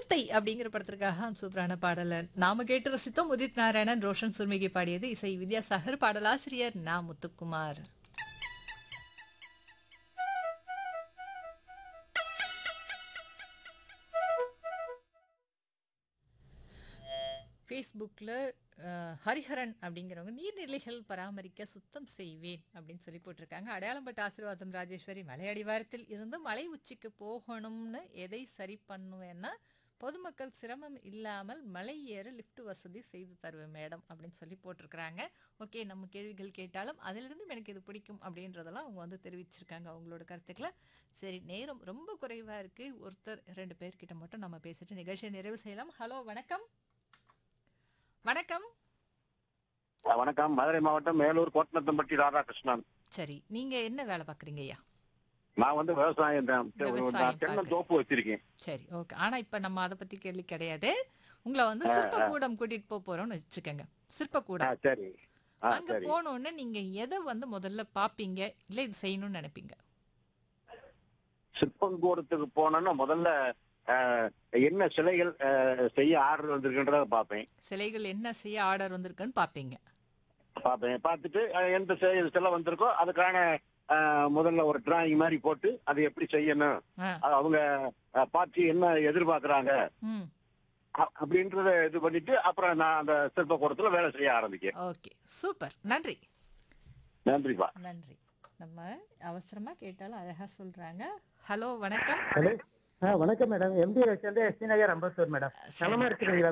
மெத்தை அப்படிங்கிற படத்திற்காக சூப்பரான பாடலை நாம கேட்டு ரசித்தோம் உதித் நாராயணன் ரோஷன் சுர்மிகி பாடியது இசை வித்யாசாகர் பாடலாசிரியர் நா முத்துக்குமார் ஃபேஸ்புக்கில் ஹரிஹரன் அப்படிங்கிறவங்க நீர்நிலைகள் பராமரிக்க சுத்தம் செய்வேன் அப்படின்னு சொல்லி போட்டிருக்காங்க அடையாளம்பட்ட ஆசீர்வாதம் ராஜேஸ்வரி மலை அடிவாரத்தில் இருந்து மலை உச்சிக்கு போகணும்னு எதை சரி பண்ணுவேன்னா பொதுமக்கள் சிரமம் இல்லாமல் மலை ஏற லிஃப்ட் வசதி செய்து தருவேன் மேடம் அப்படின்னு சொல்லி போட்டிருக்கிறாங்க ஓகே நம்ம கேள்விகள் கேட்டாலும் அதிலிருந்து எனக்கு இது பிடிக்கும் அப்படின்றதெல்லாம் அவங்க வந்து தெரிவிச்சிருக்காங்க அவங்களோட கருத்துக்களை சரி நேரம் ரொம்ப குறைவாக இருக்குது ஒருத்தர் ரெண்டு பேர்கிட்ட மட்டும் நம்ம பேசிட்டு நிகழ்ச்சியை நிறைவு செய்யலாம் ஹலோ வணக்கம் வணக்கம் அஹ் வணக்கம் மதுரை மாவட்டம் மேலூர் கோட்டநத்தம்பட்டி ராதாகிருஷ்ணன் சரி நீங்க என்ன வேலை பார்க்குறீங்க ஐயா நான் வந்து விவசாயம் தான். விவசாயம் நான் தென்னை பார்க்கறேன். தோப்பு வச்சிருக்கேன் சரி ஓகே ஆனா இப்ப நம்ம அதை பத்தி கேள்வி கிடையாது உங்களை வந்து சிற்பக்கூடம் கூட்டிட்டு போக போறோம்னு வச்சுக்கோங்க ஆ, சிற்பக்கூடம் சரி ஆ அங்க சரி போனோடனே நீங்க எதை வந்து முதல்ல பாப்பீங்க இல்ல இது செய்யணும்னு நினைப்பீங்க சிற்பங்கூடத்துக்கு போனோன்னா முதல்ல அஹ், என்ன சிலைகள் அஹ், செய்ய ஆர்டர் வந்திருக்குன்றத பார்ப்பேன் சிலைகள் என்ன செய்ய ஆர்டர் வந்திருக்குன்னு பாப்பீங்க பார்ப்பேன் பார்த்துட்டு அஹ், எந்த செ- சிலை வந்திருக்கோ அதுக்கான அஹ், முதல்ல ஒரு டிராயிங் மாதிரி போட்டு அதை எப்படி செய்யணும் ஆ. அது அவங்க அஹ், பார்த்து என்ன எதிர்பார்க்கறாங்க ம் அ- அப்படின்றத இது பண்ணிட்டு அப்புறம் நான் அந்த சிற்பக்கூடத்துல வேலை செய்ய ஆரம்பிக்கிறேன் ஓகே சூப்பர் நன்றி நன்றிப்பா நன்றி நம்ம அவசரமா கேட்டாலும் அழகா சொல்றாங்க ஹலோ வணக்கம் ஹலோ ஆ வணக்கம் மேடம் எம்டி சேர்ந்து எஸ்டி நகர் அம்பத்தூர் மேடம் நலமா இருக்கிறீங்களா